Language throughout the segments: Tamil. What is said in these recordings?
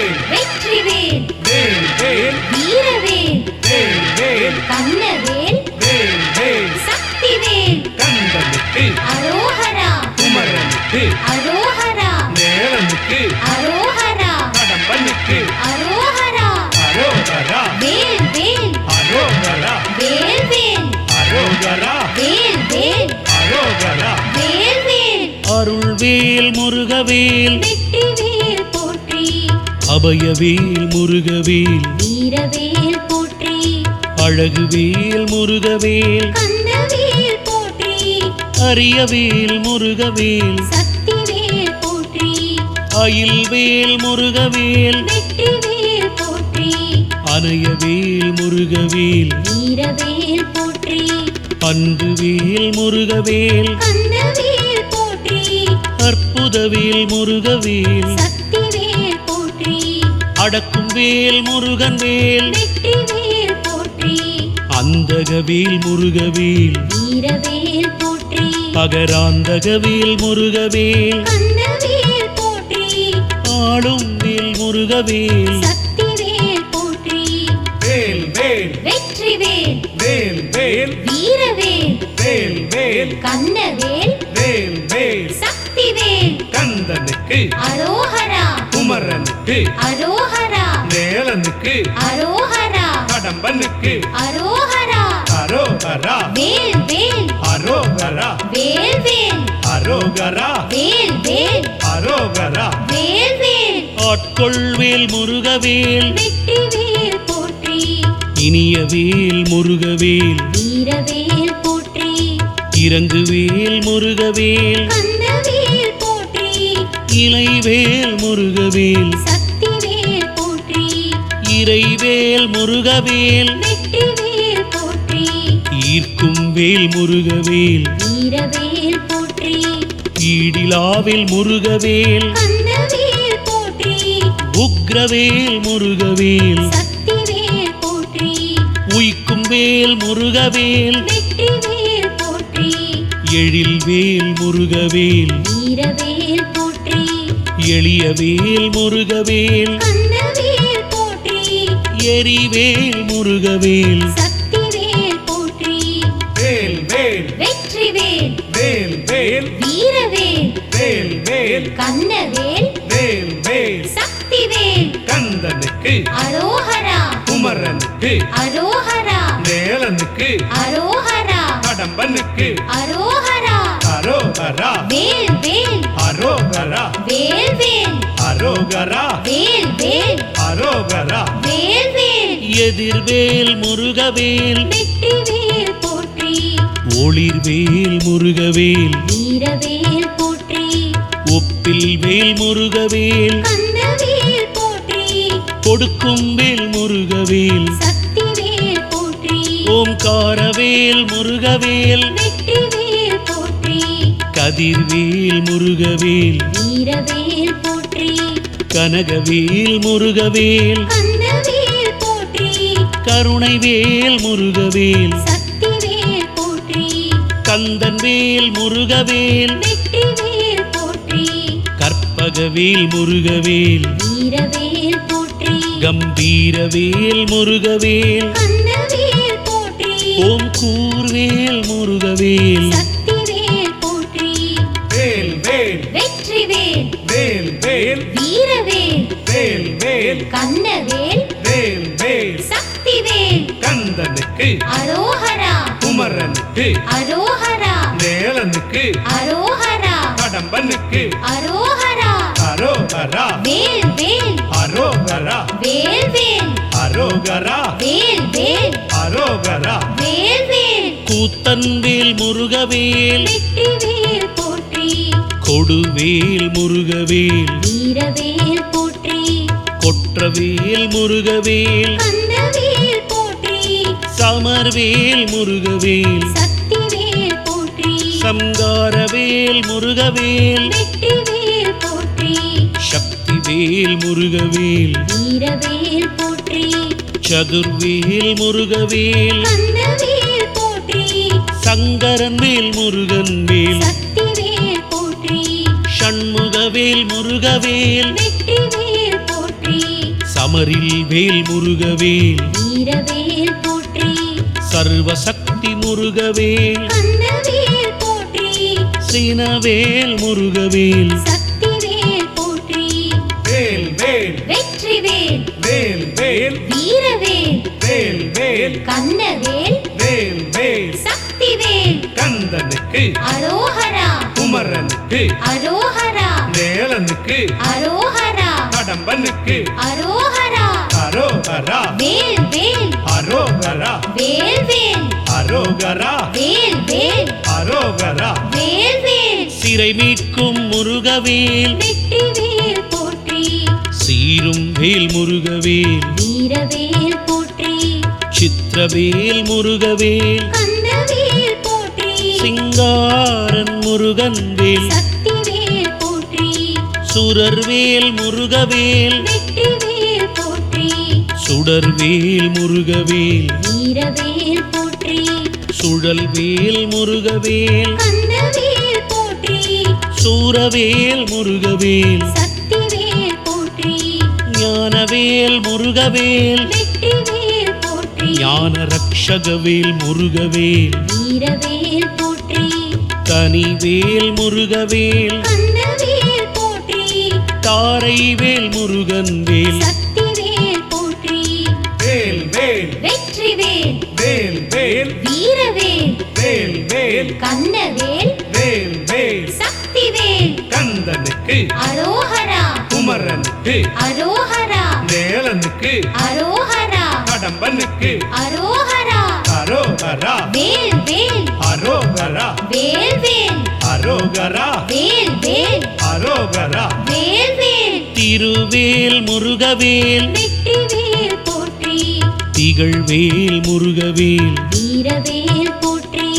வேல் வெற்றிவேல் வேல் வேல் வீரவேல் வேல் வேல் கண்ணவேல் வேல் வேல் சக்திவேல் கந்தனுக்கு அரோகரா குமரனுக்கு அரோகரா நேரனுக்கு அரோகரா கடம்பனுக்கு அரோகரா அரோகரா வேல் வேல் அரோகரா வேல் வேல் அரோகரா வேல் வேல் அரோகரா வேல் வேல் அருள்வேல் முருகவேல் வெற்றிவேல் போற்றி அபயவேல் முருகவேல் வீரவேல் போற்றி அழகுவேல் முருகவேல் கந்தவேல் போற்றி அரியவேல் முருகவேல் சக்திவேல் போற்றி அயில்வேல் முருகவேல் வெற்றிவேல் போற்றி அணையவேல் முருகவேல் வீரவேல் போற்றி அன்புவேல் முருகவேல் கந்தவேல் போற்றி அற்புதவேல் முருகவேல் சக்திவேல் போற்றி அடக்கும் வேல் முருகன் வேல் வெற்றிவேல் போற்றி அந்தகவேல் முருகவேல் வீரவேல் போற்றி அகராந்தகவேல் முருகவேல் கந்தவேல் போற்றி ஆளும் வேல் முருகவேல் சக்திவேல் போற்றி வேல் வேல் வெற்றிவேல் வேல் வேல் வீரவேல் வேல் வேல் கண்ணவேல் வேல் வேல் சக்திவேல் கந்தனுக்கு அரோகரா குமரனுக்கு அரோகரா நேலனுக்கு அரோகரா கடம்பனுக்கு அரோகரா அரோகரா வேல் வேல் அரோகரா வேல் வேல் அரோகரா வேல் வேல் அரோகரா வேல் வேல் ஆட்கொள்வேல் முருகவேல் வெற்றிவேல் போற்றி இனிய வேல் முருகவேல் வீரவேல் போற்றி இறங்குவேல் முருகவேல் கந்தவேல் போற்றி இலைவேல் முருகவேல் சக்திவேல் போற்றி இறைவேல் முருகவேல் வெற்றிவேல் போற்றி ஈர்க்கும் வேல் முருகவேல் வீரவேல் போற்றி ஈடிலாவில் முருகவேல் கந்தவேல் போற்றி உக்ரவேல் முருகவேல் சக்திவேல் போற்றி உய்க்கும் வேல் முருகவேல் வெற்றிவேல் போற்றி எழில்வேல் முருகவேல் வீரவேல் போற்றி எளிய வேல் முருகவேல் கந்தவேல் போற்றி எரிவேல் முருகவேல் சக்திவேல் போற்றி வேல் வேல் வெற்றிவேல் வேல் வேல் வீரவேல் வேல் வேல் கண்ணவேல் வேல் வேல் சக்திவேல் கந்தனுக்கு அரோகரா குமரனுக்கு அரோகரா நேலனுக்கு அரோகரா கடம்பனுக்கு அரோகரா அரோகரா வேல் வேல் அரோகரா வேல் வேல் அரோகரா வேல் வேல் அரோகரா வேல் வேல் எதிர்வேல் முருகவேல் வெற்றிவேல் போற்றி ஒளிர்வேல் முருகவேல் வீரவேல் போற்றி ஒப்பில் வேல் முருகவேல் கந்தவேல் போற்றி கொடுக்கும் வேல் முருகவேல் சக்திவேல் போற்றி ஓம்காரவேல் முருகவேல் வெற்றிவேல் போற்றி கதிர்வேல் முருகவேல் வீரவேல் போற்றி கனகவேல் முருகவேல் கந்தவேல் போற்றி கருணைவேல் முருகவேல் சக்திவேல் போற்றி கந்தன் வேல் முருகவேல் வெற்றிவேல் போற்றி கற்பகவேல் முருகவேல் வீரவேல் போற்றி கம்பீரவேல் முருகவேல் கந்தவேல் போற்றி ஓம் கூர்வேல் முருகவேல் சக்திவேல் போற்றி வேல் வேல் வெற்றிவேல் வேல் வேல் வீரவேல் வேல் வேல் கண்ணவேல் வேல் வேல் சக்திவேல் கந்தனுக்கு அரோகரா குமரனுக்கு அரோகரா நேலனுக்கு அரோகரா கடம்பனுக்கு அரோகரா அரோகரா வேல் வேல் அரோகரா வேல் வேல் அரோகரா வேல் வேல் அரோகரா வேல் வேல் கூத்தன் வேல் முருகவேல் வெற்றிவேல் போற்றி கொடுவேல் முருகவேல் வீரவேல் போற்றி கொற்றவேல் முருகவேல் கந்தவேல் போற்றி சமர்வேல் முருகவேல் சக்திவேல் போற்றி சங்காரவேல் முருகவேல் வெற்றிவேல் போற்றி சக்திவேல் முருகவேல் வீரவேல் போற்றி சதுர்வேல் முருகவேல் கந்தவேல் போற்றி சங்கரன் வேல் முருகன் வேல் சக்திவேல் போற்றி சண்முகவேல் முருகவேல் வெற்றிவேல் போற்றி சமரில் வேல் முருகவேல் வீரவேல் போற்றி சர்வசக்தி முருகவேல் கந்தவேல் போற்றி சீனவேல் முருகவேல் சக்திவேல் போற்றி வேல் வேல் வெற்றிவேல் வேல் வேல் வீரவேல் வேல் வேல் கந்தவேல் வேல் வேல் சக்திவேல் கந்தனுக்கு அரோஹரா குமரனுக்கு அரோஹரா வேலனுக்கு அரோஹரா கடம்பனுக்கு அரோஹரா அரோகரா வேல் வேல் அரோகரா வேல் வேல் அரோகரா வேல் வேல் அரோகரா வேல் வேல் சிறை மீட்கும் முருகவேல் வெற்றிவேல் போற்றி சீரும் வேல் முருகவேல் வீரவேல் போற்றி சித்திரவேல் முருகவேல் கந்தவேல் போற்றி சிங்காரன் முருகன் வேல் சக்திவேல் போற்றி சுரர்வேல் முருகவேல் வெற்றிவேல் போற்றி சுடர்வேல் முருகவேல் வீரவேல் போற்றி சுழல்வேல் முருகவேல் கந்தவேல் போற்றி சூரவேல் முருகவேல் சக்திவேல் போற்றி ஞானவேல் முருகவேல் வெற்றிவேல் போற்றி ஞான ரக்ஷகவேல் முருகவேல் வீரவேல் போற்றி கனிவேல் முருகவேல் கந்தவேல் போற்றி தாரைவேல் முருகன் வேல் சக்திவேல் போற்றி வேல் வேல் வெற்றிவேல் வேல் வேல் வீரவேல் வேல் வேல் கந்தவேல் வேல் வேல் சக்திவேல் கந்தனுக்கு அரோஹரா குமரனுக்கு அரோஹரா வேலனுக்கு அரோஹரா கடம்பனுக்கு அரோஹரா அரோகரா வேல் வேல் அரோகரா வேல் வேல் அரோகரா வேல் வேல் அரோகரா வேல் வேல் திருவேல் முருகவேல் வெற்றிவேல் போற்றி திகழ்வேல் முருகவேல் வீரவேல் போற்றி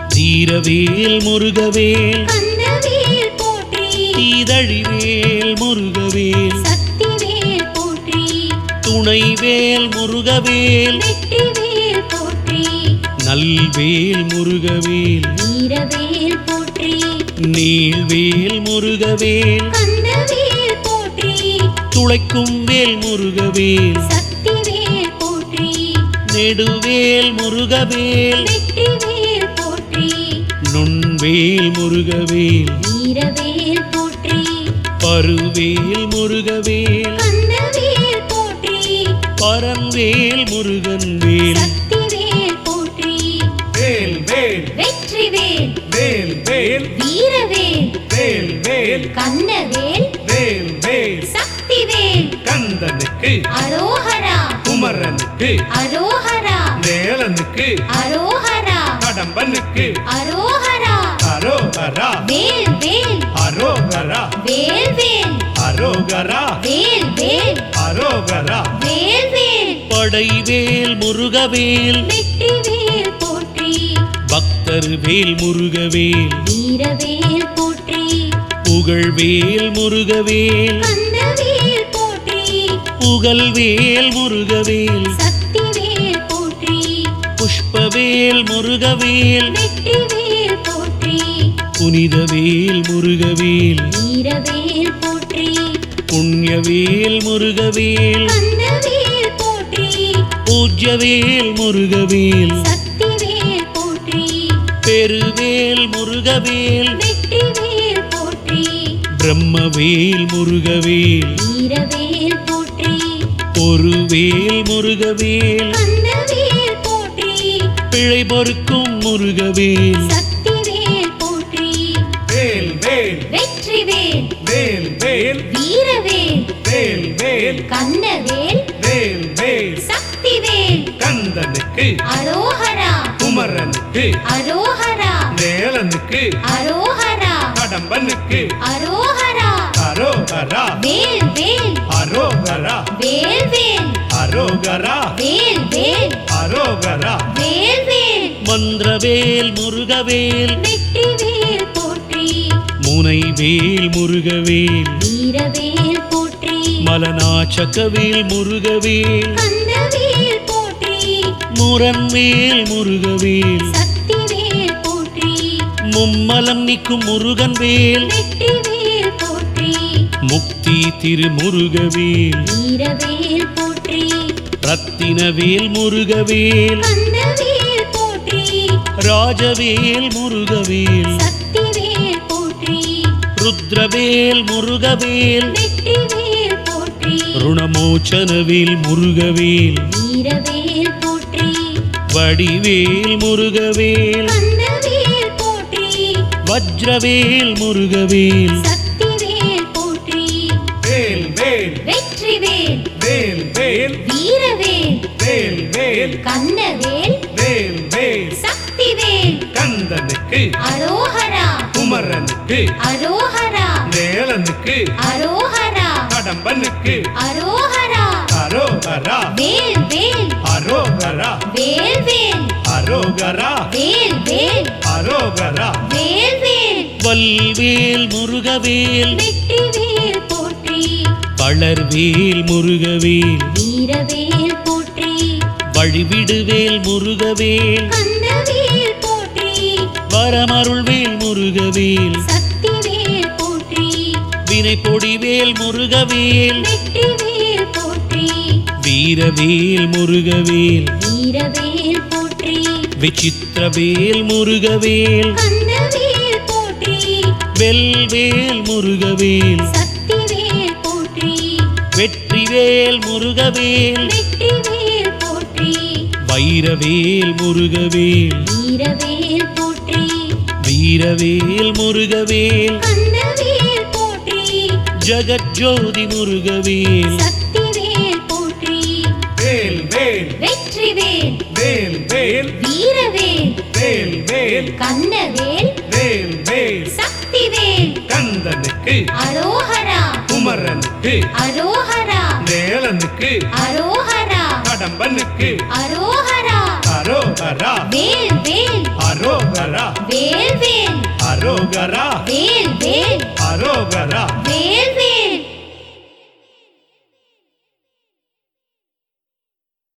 தீரவேல் முருகவேல் கந்தவேல் போற்றி தீதழிவேல் முருகவேல் சக்திவேல் போற்றி துணைவேல் முருகவேல் வெற்றிவேல் போற்றி நல்வேல் முருகவேல் வீரவேல் போற்றி நீள்வேல் முருகவேல் கந்தவேல் போற்றி துளைக்கும் வேல் முருகவேல் சக்திவேல் போற்றி நெடுவேல் முருகவேல் வெற்றிவேல் போற்றி நுண்வேல் முருகவேல் வீரவேல் போற்றி பருவேல் முருகவேல் கந்தவேல் போற்றி பரன்வேல் முருகன் வேல் சக்திவேல் போற்றி வேல் வேல் வெற்றிவேல் வேல் வேல் வீரவேல் வேல் வேல் கந்தவேல் வேல் வேல் சக்திவேல் கந்தனுக்கு அரோஹரா குமரனுக்கு அரோஹரா வேலனுக்கு அரோஹரா கடம்பனுக்கு அரோஹரா அரோகரா வேல் வேல் அரோகரா வேல் வேல் அரோகரா வேல் வேல் அரோகரா வேல் வேல் படைவேல் முருகவேல் வெற்றிவேல் போற்றி பக்தர் வேல் முருகவேல் வீரவேல் போற்றி புகழ்வேல் முருகவேல் கந்தவேல் போற்றி புகழ்வேல் முருகவேல் சக்திவேல் போற்றி புஷ்பவேல் முருகவேல் வெற்றிவேல் போற்றி புனிதவேல் முருகவேல் வீரவேல் போற்றி புண்ணியவேல் முருகவேல் கந்தவேல் போற்றி பூஜ்யவேல் முருகவேல் சக்திவேல் போற்றி பெருவேல் முருகவேல் வெற்றிவேல் போற்றி பிரம்மவேல் முருகவேல் வீரவேல் போற்றி பொருவேல் முருகவேல் கந்தவேல் போற்றி பிழை பொறுக்கும் முருகவேல் சக்திவேல் போற்றி வேல் வேல் வெற்றிவேல் வேல் வேல் வீரவேல் வேல் வேல் கந்தவேல் வேல் வேல் சக்திவேல் கந்தனுக்கு அரோஹரா குமரனுக்கு அரோஹரா வேலனுக்கு அரோஹரா கடம்பனுக்கு அரோஹரா அரோகரா வேல் வேல் அரோகரா வேல் வேல் அரோகரா வேல் வேல் அரோகரா வேல் வேல் மந்திரவேல் முருகவேல் வெற்றிவேல் போற்றி முனைவேல் முருகவேல் வீரவேல் போற்றி மலநாச்சக்கவேல் முருகவேல் கந்தவேல் போற்றி முரண்வேல் முருகவேல் சக்திவேல் போற்றி மும்மலம் நிற்கும் முருகன் வேல் வெற்றிவேல் போற்றி முக்தி திருமுருகவேல் வீரவேல் போற்றி ரத்தினவேல் முருகவேல் கந்தவேல் போற்றி ராஜவேல் முருகவேல் சக்திவேல் போற்றி ருத்ரவேல் முருகவேல் வெற்றிவேல் போற்றி ருணமோச்சனவேல் முருகவேல் வீரவேல் போற்றி வடிவேல் முருகவேல் கந்தவேல் போற்றி வஜ்ரவேல் முருகவேல் சக்திவேல் போற்றி வேல் வேல் வெற்றிவேல் வேல் வேல் வீரவேல் வேல் வேல் கந்தவேல் வேல் வேல் சக்திவேல் கந்தனுக்கு அரோஹரா குமரனுக்கு அரோஹரா வேலனுக்கு அரோஹரா கடம்பனுக்கு அரோஹரா அரோகரா வேல் வேல் அரோகரா வேல் வேல் அரோகரா வேல் வேல் அரோகரா வேல் வேல் வல்வேல் முருகவேல் வெற்றிவேல் போற்றி வளர்வேல் முருகவேல் வீரவேல் போற்றி வழிவிடுவேல் முருகவேல் கந்தவேல் போற்றி வரமருள்வேல் முருகவேல் சக்திவேல் போற்றி வினை பொடிவேல் முருகவேல் வெற்றிவேல் போற்றி வீரவேல் முருகவேல் வீரவேல் போற்றி விசித்திரவேல் முருகவேல் கந்தவேல் போற்றி வெல்வேல் முருகவேல் சக்திவேல் போற்றி வெற்றிவேல் முருகவேல் வெற்றிவேல் போற்றி வைரவேல் முருகவேல் வீரவேல் போற்றி வீரவேல் முருகவேல் கந்தவேல் போற்றி ஜகஜோதி முருகவேல் சக்திவேல் போற்றி வேல் வேல் வெற்றிவேல் வேல் வேல் வீரவேல் வேல் வேல் கந்தவேல் வேல் வேல் சக்திவேல் கந்தனுக்கு அரோஹரா குமரனுக்கு அரோஹரா வேலனுக்கு அரோஹரா கடம்பனுக்கு அரோஹரா அரோகரா வேல் வேல் அரோகரா வேல் வேல் அரோகரா வேல் வேல் அரோகரா வேல்